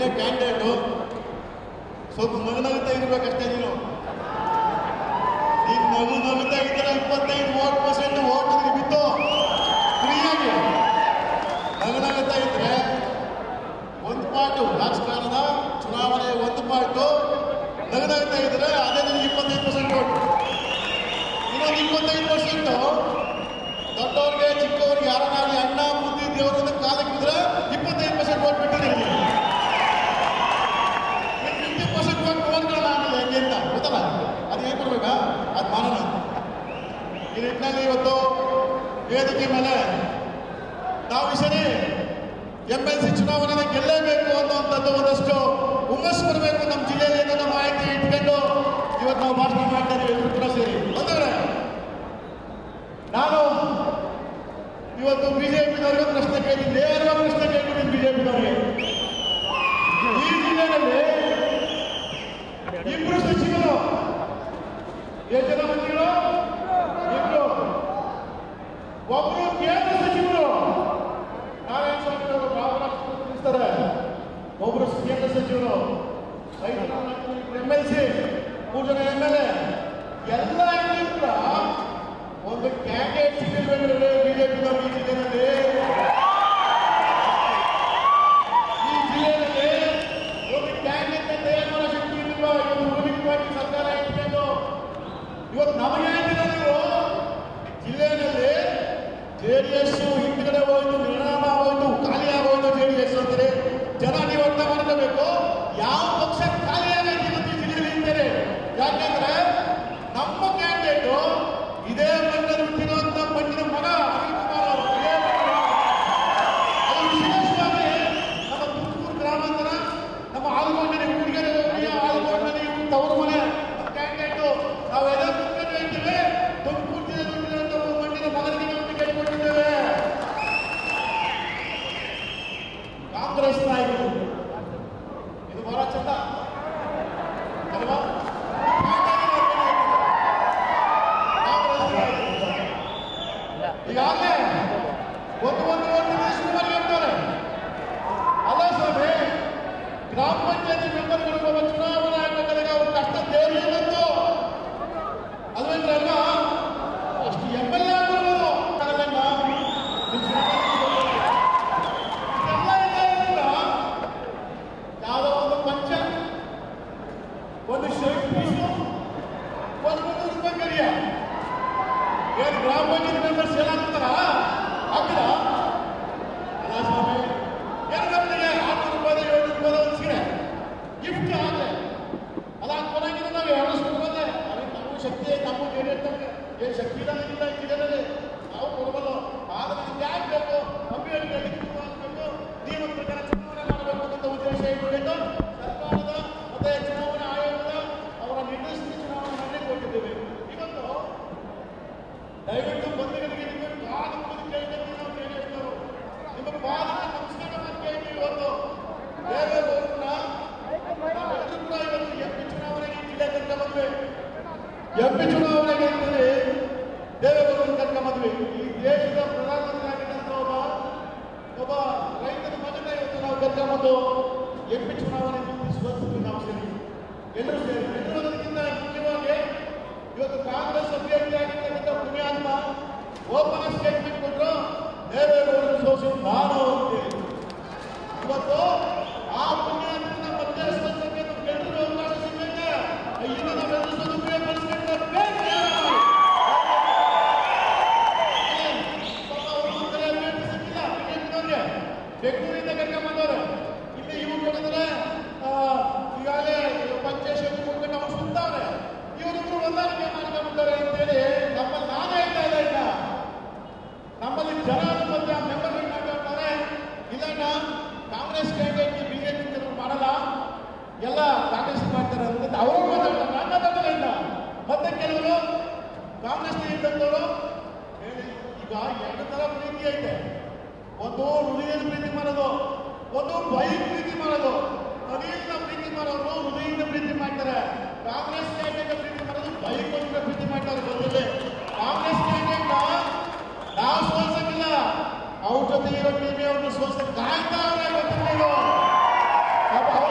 ಒಳ್ಳೆ ಕ್ಯಾಂಡಿಡೇಟು ಸ್ವಲ್ಪ ನಗು ನಗುತ್ತಾ ಇರ್ಬೇಕಷ್ಟೇ ನೀನು ನೀನು ನಗು ನಗುತ್ತಾ ಇದ್ದರೆ ಇಪ್ಪತ್ತೈದು ವೋಟ್ ಪರ್ಸೆಂಟ್ ವೋಟ್ ಬಿತ್ತು ಫ್ರೀಯಾಗಿ ನಗು ನಗುತ್ತಾ ಇದ್ರೆ ಒಂದು ಪಾರ್ಟು ರಾಜಕಾರಣದ ಚುನಾವಣೆ ಒಂದು ಪಾರ್ಟು ನಗು ನಗುತ್ತಾ ಇದ್ರೆ ಅದೇ ನಿನಗೆ ಇಪ್ಪತ್ತೈದು ಪರ್ಸೆಂಟ್ ವೋಟ್ ಇನ್ನೊಂದು ಇಪ್ಪತ್ತೈದು ಪರ್ಸೆಂಟು ದೊಡ್ಡವ್ರಿಗೆ ಚಿಕ್ಕವ್ರಿಗೆ ಯಾರನ್ನಾಗಲಿ ಅಣ್ಣ ಬುದ್ಧಿ ದೇವರಿಂದ ಕಾಲಕ್ಕೆ ಬಿದ್ರೆ ಇಪ್ಪತ್ತೈದು ಪರ್ಸೆಂಟ್ ವೋಟ್ ಬಿಟ್ಟಿದ್ದೀನಿ ಫಿಫ್ಟಿ ಪರ್ಸೆಂಟ್ ವೋಟ್ ಓದ್ಕೊಳ್ಳೋಣ ಆಮೇಲೆ ಹೆಂಗೆ ಅಂತ ಗೊತ್ತಲ್ಲ ಅದು ಹೇಗೆ ಕೊಡ್ಬೇಕಾ ಅದು ಮಾಡೋಣ ಈ ನಿಟ್ಟಿನಲ್ಲಿ ಇವತ್ತು ವೇದಿಕೆ ಮೇಲೆ ನಾವು ಈ ಸರಿ ಎಂ ಎಲ್ ಸಿ ಚುನಾವಣೆನ ಗೆಲ್ಲೇಬೇಕು ಅನ್ನುವಂಥದ್ದು ಒಂದಷ್ಟು ಹುಮ್ಮಸ್ಸು ಬರಬೇಕು ನಮ್ಮ ಜಿಲ್ಲೆಯಲ್ಲಿ ಅನ್ನೋ ಮಾಹಿತಿ ಇಟ್ಕೊಂಡು ಇವತ್ತು ನಾವು ಭಾಷಣ ಮಾಡ್ತಾ ಇದ್ದೀವಿ ಎಲ್ಲರೂ ಕೂಡ ಸೇರಿ ಬಂದವರೇ ನಾನು ಇವತ್ತು ಬಿಜೆಪಿದವರಿಗೆ ಪ್ರಶ್ನೆ ಕೇಳಿದ್ದೀನಿ ನೇರವಾಗಿ ಪ್ರಶ್ನೆ ಕೇಳ್ಬಿಟ್ಟಿದ್ದೀನಿ ಬಿಜೆಪಿದವರಿಗೆ ಈ ಜಿಲ್ಲೆಯಲ್ಲಿ ಇಬ್ರು ಸಚಿವರು ಎಷ್ಟು ಜನ ಮಂತ್ರಿಗಳು ಇಬ್ರು ಒಬ್ರು ಕೇಂದ್ರ ಸಚಿವರು ನಾರಾಯಣ ಸ್ವಾಮಿ ಅವರು ರಾಮರಾಜ್ ತಿಳಿಸ್ತಾರೆ ಒಬ್ರು ಕೇಂದ್ರ ಸಚಿವರು ಐದು ಎಂ ಎಲ್ ಸಿ ಮೂರು ಜನ ಎಂ ಎಲ್ ಎ ಎಲ್ಲ ಇಲ್ಲಿ ಕೂಡ ಒಂದು ಕ್ಯಾಂಡಿಡೇಟ್ ಸಿಗಲ್ಬೇಕ್ರೆ ಬಿಜೆಪಿದವರು ಈ ಜಿಲ್ಲೆಯಲ್ಲಿ ಈ ಜಿಲ್ಲೆಯಲ್ಲಿ ಒಂದು ಕ್ಯಾಂಡಿಡೇಟ್ ತಯಾರು ಮಾಡೋ ಶಕ್ತಿ ಇರಲಿಲ್ಲ ಇವತ್ತು ರೂಲಿಂಗ್ ಪಾರ್ಟಿ ಸರ್ಕಾರ ಇಟ್ಕೊಂಡು ಇವತ್ತು ನಮಗೆ ಹೇಳ್ತೀರ ನೀವು ಜಿಲ್ಲೆಯಲ್ಲಿ ಜೆ ಡಿ ಎಸ್ ಹಿಂದ್ಗಡೆ ಹೋಯ್ತು ನಿರ್ಣಾಮ ಹೋಯ್ತು ಖಾಲಿ ಆಗೋಯ್ತು ಜೆ ಡಿ ಎಸ್ ಅಂತಾರೆ ಜನ ನೀವು ಅರ್ಥ ಮಾಡ್ಕೋಬೇಕು ಯಾವ ಪಕ್ಷ ಖಾಲಿ ಆಗೈತೆ ಇವತ್ತು ಈ ಜಿಲ್ಲೆಯಲ್ಲಿ ಇದ್ದಾರೆ ಯಾಕೆಂದ್ರೆ ನಮ್ಮ ಕ್ಯಾಂಡಿಡೇಟು ಇದೇ ಮಣ್ಣಲ್ಲಿ ಹುಟ್ಟಿರುವಂತ ಮಣ್ಣಿನ ಮಗ ಅನಿಲ್ ಕುಮಾರ್ ಅವರು ಇದೇ ಮಣ್ಣಿನ ಮಗ. ಅದು ವಿಶೇಷವಾಗಿ ನಮ್ಮ ತುಮಕೂರು ಗ್ರಾಮಾಂತರ ನಮ್ಮ ಆಲೂಗಡ್ಡೆ ಹುಡುಗರೆ ಹೋಗಿ ಆಲೂಗಡ್ಡೆ ತವರು ಮನೆ ಕ್ಯಾಂಡಿಡೇಟು ನಾವೆಲ್ಲ ಕುತ್ಕೊಂಡು ಹೇಳ್ತೀವಿ ತುಮಕೂರು ಜಿಲ್ಲೆ ದುಡ್ಡಿರುವಂತ ಮಣ್ಣಿನ ಮಗನಿಗೆ ಒಂದು ಕೇಳಿಕೊಂಡಿದ್ದೇವೆ ಕಾಂಗ್ರೆಸ್ ನಾಯಕರು ಇದು ಬಹಳ ಚಂದ ಅಲ್ವಾ ಕಾಂಗ್ರೆಸ್ ನಾಯಕರು ಈಗಾಗಲೇ ಒಂದು ಒಂದು ಒಂದು ಶುರುವಾಗಿ ಹೇಳ್ತಾರೆ ಅಲ್ಲ ಸ್ವಾಮಿ ಗ್ರಾಮ ಪಂಚಾಯತಿ ಮೆಂಬರ್ಗಳು ಒಬ್ಬ ಚುನಾವಣಾ ಆಗಬೇಕಾದಾಗ ಅವ್ರ ಕಷ್ಟ ದೇವರು ಏನಂತು ಅಲ್ವೇಂದ್ರಲ್ಲ ಅಷ್ಟು ಎಂ ಎಲ್ ಎ ಆಗ್ಬಿಡ್ಬೋದು ಅದನ್ನ ಇದೆಲ್ಲ ಇದೆ ಕೂಡ ಯಾವುದೋ ಒಂದು ಪಂಚ ಒಂದು ಶರ್ಟ್ ಪೀಸು ಒಂದು ಮುನ್ನೂರು ರೂಪಾಯಿ ಕರಿಯ ಏನು ಗ್ರಾಮ ಪಂಚಾಯತ್ ಮೆಂಬರ್ಸ್ ಏನಾಗ್ತಾರ ಹಾಕಿದ ಅಲ್ಲ ಸ್ವಾಮಿ ಏನು ನಮಗೆ ಆರ್ನೂರು ರೂಪಾಯಿ ಏಳ್ನೂರು ರೂಪಾಯಿ ಒಂದು ಸೀರೆ ಗಿಫ್ಟ್ ಆಗಲಿ ಅಲ್ಲ ಕೊನಾಗಿನ ನಾವು ಎರಡು ಕೊಡ್ಬೋದೆ ಅದಕ್ಕೆ ನಮಗೂ ಶಕ್ತಿ ಐತೆ ನಮಗೂ ಬೇರೆ ಇರ್ತಂಗೆ ಏನು ಶಕ್ತಿ ಇಲ್ಲ ಇಲ್ಲ ಈ ಜಿಲ್ಲೆಯಲ್ಲಿ ನಾವು ಕೊಡ್ಬೋದು ಆದ್ರೆ ನಮ್ಗೆ ಯಾಕೆ ಬೇಕು ಅಭ್ಯರ್ಥಿ ಅಧಿಕೃತ ಆಗಬೇಕು ನಿಯಮ ಪ್ರಕಾರ ಚುನಾವಣೆ ಮಾಡಬೇಕು ಅಂತ ಉದ್ದೇಶ ಇಟ್ಕೊಂಡು ಸರ್ಕಾರದ ಮತ್ತೆ ಚುನಾವಣಾ ಆಯೋಗದ ಅವರ ನಿರ್ದೇಶನ ಚುನಾವಣೆ ಮಾಡಲಿಕ್ಕೆ ಕೊಟ್ಟಿದ್ದೇವೆ ಇವತ್ತು ದಯವಿಟ್ಟು ಬಂಧುಗಳಿಗೆ ನಿಮ್ಮ ಪಾದ ಮುಗಿದು ಕೇಳ್ತೀವಿ ನಾವು ಕೇಳಿರ್ತೇವೆ ನಿಮ್ಮ ಪಾದಕ್ಕೆ ನಮಸ್ಕಾರ ಮಾಡಿ ಕೇಳ್ತೀವಿ ಇವತ್ತು ದೇವೇಗೌಡರನ್ನ ನಾವೆಲ್ಲರೂ ಕೂಡ ಇವತ್ತು ಎಂಪಿ ಚುನಾವಣೆಗೆ ಜಿಲ್ಲೆ ಕರ್ಕ ಬಂದ್ವಿ ಎಂಪಿ ಚುನಾವಣೆಗೆ ಅಂತೇಳಿ ದೇವೇಗೌಡರನ್ನ ಕರ್ಕ ಬಂದ್ವಿ ಈ ದೇಶದ ಪ್ರಧಾನಮಂತ್ರಿ ಆಗಿದ್ದಂತ ಒಬ್ಬ ಒಬ್ಬ ರೈತರ ಮಗನ ಇವತ್ತು ನಾವು ಕರ್ಕೊಂಬಂದು ಎಂಪಿ ಚುನಾವಣೆ ಸೋತಿದ್ವಿ ನಾವು ಸೇರಿ ಎಲ್ಲರೂ ಸೇರಿ ಎಲ್ಲರೂ ಅದಕ್ಕಿಂತ ಮುಖ್ಯವಾಗಿ ಇವತ್ತು ಕಾಂಗ್ರೆಸ್ ಅಭ್ಯರ್ಥಿ ಆಗಿರ್ತಕ್ಕಂಥ ಪುಣ್ಯಾತ್ಮ ಓಪನ್ ಸ್ಟೇಟ್ಮೆಂಟ್ ಕೊಟ್ಟರು ದೇವೇಗೌಡರು ಸೋಸಿ ನಾನು ಅಂತೇಳಿ ಇವತ್ತು ಆ ಪುಣ್ಯಾತ್ಮನ ಮಧ್ಯಸ್ಥಕ್ಕೆ ನಮ್ಗೆಲ್ಲರಿಗೂ ಅವಕಾಶ ಸಿಗೈತೆ ಇದನ್ನ ನಾವೆಲ್ಲರೂ ಸದುಪಯೋಗ ಪಡಿಸ್ಕೊಂಡು ಬೇಕೇ ಪಾಪ ಅವ್ರು ಒಂದ್ಸಲ ಅಭ್ಯರ್ಥಿ ಸಿಕ್ಕಿಲ್ಲ ಬಿಜೆಪಿದವ್ರಿಗೆ ಬೆಂಗಳೂರಿಂದ ಕರ್ಕೊಂಬಂದವ್ರೆ ಇಲ್ಲಿ ಇವ್ರು ನೋಡಿದ್ರೆ ಈಗಾಗಲೇ ಪಂಚಾಯತ್ ಮುಖಂಡ ಅವ್ರು ಸುತ್ತವ್ರೆ ಇವರಿಬ್ರು ಹೊಂದಾಣಿಕೆ ಮಾಡ್ಕೊಂಡ್ಬಿಡ್ತಾರೆ ಅಂತೇಳಿ ನಮ್ಮಲ್ಲಿ ನಾನು ಹೇಳ್ತಾ ಇಲ್ಲ ಈಗ ನಮ್ಮಲ್ಲಿ ಜನ ಬಂದು ಮೆಂಬರ್ ಮಾಡ್ಕೊಳ್ತಾರೆ ಇದನ್ನ ಕಾಂಗ್ರೆಸ್ ಕ್ಯಾಂಡಿಡೇಟ್ ಬಿಜೆಪಿ ಕೆಲವರು ಮಾಡಲ್ಲ ಎಲ್ಲ ಕಾಂಗ್ರೆಸ್ ಮಾಡ್ತಾರೆ ಅಂತ ಅವರು ಮಾತಾಡ್ತಾರೆ ನಾನು ಮಾತಾಡಲ್ಲ ಇಲ್ಲ ಮತ್ತೆ ಕೆಲವರು ಕಾಂಗ್ರೆಸ್ ಇದ್ದಂಥವ್ರು ಹೇಳಿ ಈಗ ಎರಡು ತರ ಪ್ರೀತಿ ಐತೆ ಒಂದು ಹೃದಯದ ಪ್ರೀತಿ ಮಾಡೋದು ಒಂದು ಬೈಕ್ ಪ್ರೀತಿ ಮಾಡೋದು ಹೃದಯದ ಪ್ರೀತಿ ಮಾಡೋರು ಹೃದಯದ ಪ್ರೀತಿ ಮಾಡ್ತಾರೆ ಕಾಂಗ್ರೆಸ್ ಕ್ಯಾಂಡಿಡೇಟ್ ಪ್ರೀತಿ ಮಾಡೋದು ಬೈಕ್ ಒಂದು ಪ್ರೀತಿ ಮಾಡ್ತಾರೆ ಗೊತ್ತಿದೆ ಕಾಂಗ್ರೆಸ್ ಕ್ಯಾಂಡಿಡೇಟ್ ನಾವು ಸೋಲ್ಸಕ್ಕಿಲ್ಲ ಅವ್ರ ಜೊತೆ ಇರೋ ಟೀಮೇ ಅವ್ರನ್ನ ಸೋಲ್ಸಕ್ ಕಾಯ್ತಾ ಅವ್ರೆ ಗೊತ್ತಿಲ್ಲ ಪಾಪ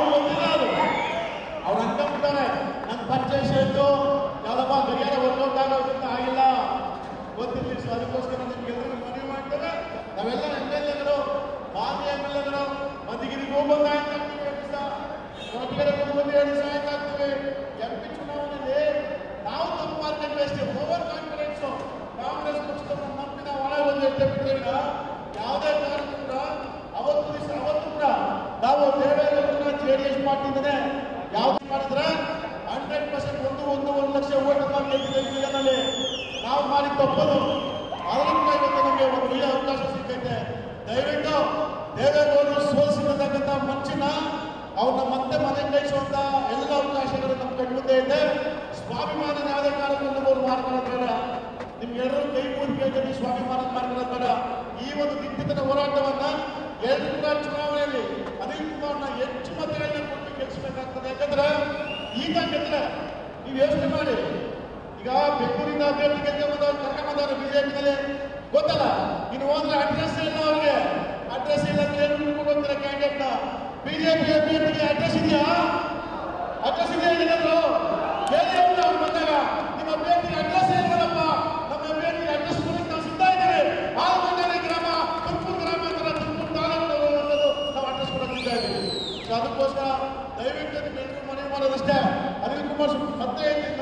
ಯಾವುದೇ ಕಾರಣಕ್ಕೂ ಕೂಡ ಅವತ್ತು ದಿವಸ ಅವತ್ತು ಕೂಡ ನಾವು ದೇವೇಗೌಡರನ್ನ ಜೆ ಡಿ ಎಸ್ ಪಾರ್ಟಿಯಿಂದನೇ ಯಾವ್ದು ಮಾಡಿದ್ರೆ ಹಂಡ್ರೆಡ್ ಪರ್ಸೆಂಟ್ ಒಂದು ಒಂದು ಒಂದು ಲಕ್ಷ ಓಟ್ ಗೆದ್ದಿದ್ದಲ್ಲಿ ನಾವು ಮಾಡಿ ತಪ್ಪದು ಅದರಿಂದ ಇವತ್ತು ನಮಗೆ ಒಂದು ಒಳ್ಳೆಯ ಅವಕಾಶ ಸಿಕ್ಕೈತೆ ದಯವಿಟ್ಟು ದೇವೇಗೌಡರು ಸೋಲಿಸಿರ್ತಕ್ಕಂಥ ಮಂಚಿನ ಅವ್ರನ್ನ ಮತ್ತೆ ಮನೆ ಕಳಿಸುವಂತ ಎಲ್ಲ ಅವಕಾಶಗಳು ನಮ್ಮ ಕಣ್ಮುಂದೆ ಇದೆ ಸ್ವಾಭಿಮಾನ ಯಾವುದೇ ಕಾರಣಕ್ಕೂ ನಮ್ಮವ್ರು ಮಾಡ್ಕೊಳ್ಳೋದು ಬೇಡ ನಿಮ್ಗೆಲ್ಲರೂ ಕೈ ಮುಗಿ ಕೇಳ್ತೀನಿ ಸ್ವಾಭಿಮಾನ ಮಾಡ್ಕೊಳ್ಳೋದು ಬೇಡ ಈ ಒಂದು ದಿಟ್ಟಿತನ ಹೋರಾಟವನ್ನ ಎರಡು ಕೂಡ ಚುನಾವಣೆಯಲ್ಲಿ ಅನಿಲ್ ಕುಮಾರ್ನ ಹೆಚ್ಚು ಮತಗಳನ್ನ ಕೊಟ್ಟು ಗೆಲ್ಲಿಸಬೇಕಾಗ್ತದೆ ಯಾಕಂದ್ರೆ ಈಗ ಗೆದ್ರೆ ನೀವು ಯೋಚನೆ ಮಾಡಿ ಈಗ ಬೆಂಗಳೂರಿಂದ ಅಭ್ಯರ್ಥಿ ಗೆದ್ದೆ ಬಂದವರು ಕರ್ಕೊಂಡ್ಬಂದವರು ಬಿಜೆಪಿನಲ್ಲಿ ಗೊತ್ತಲ್ಲ ಇನ್ನು ಹೋದ್ರೆ ಅಡ್ರೆಸ್ ಇಲ್ಲ ಅವ್ರಿಗೆ ಅಡ್ರೆಸ್ ಇಲ್ಲ ಅಂತ ಹೇಳ್ಬಿಟ್ಟು ಹೋಗ್ತಾರೆ ಕ್ಯಾಂಡಿಡೇಟ್ನ ಬಿಜೆಪಿ ಅಭ್ಯರ್ಥಿಗೆ ಅಡ್ರೆಸ್ ಇದೆಯಾ ಅಡ್ರೆಸ್ ಇದೆಯಾ ಏನಾದ್ರು ಬೇರೆ ಅವ್ರು ಬಂದಾಗ ನಿಮ್ಮ ಅಭ್ಯರ್ಥಿಗೆ ಅಡ್ರೆಸ್ ಇಲ್ವಲ್ಲಪ್ಪ ನಮ್ಮ ಅಭ್ಯರ್ಥಿಗೆ ಅಡ್ರೆಸ್ ಕೊಡಕ್ಕೆ ನಾವು ಸಿದ್ಧ ಇದ್ದೇವೆ ಆಲ್ಮಂಡಳಿ ಗ್ರಾಮ ತುಮಕೂರು ಗ್ರಾಮಾಂತರ ತುಮಕೂರು ತಾಲೂಕು ಅನ್ನೋದು ನಾವು ಅಡ್ರೆಸ್ ಕೊಡಕ್ಕೆ ಸಿದ್ಧ ಇದ್ದೀವಿ ಸೊ ಅದಕ್ಕೋಸ್ಕರ ದಯವಿಟ್ಟು ನಿಮ್ಮೆಲ್ಲರೂ ಮನವಿ ಮಾಡೋದಷ್ಟೇ ಅನಿಲ್ ಕುಮಾರ್ ಮತ್ತೆ ಹೇಳ್ತೀನಿ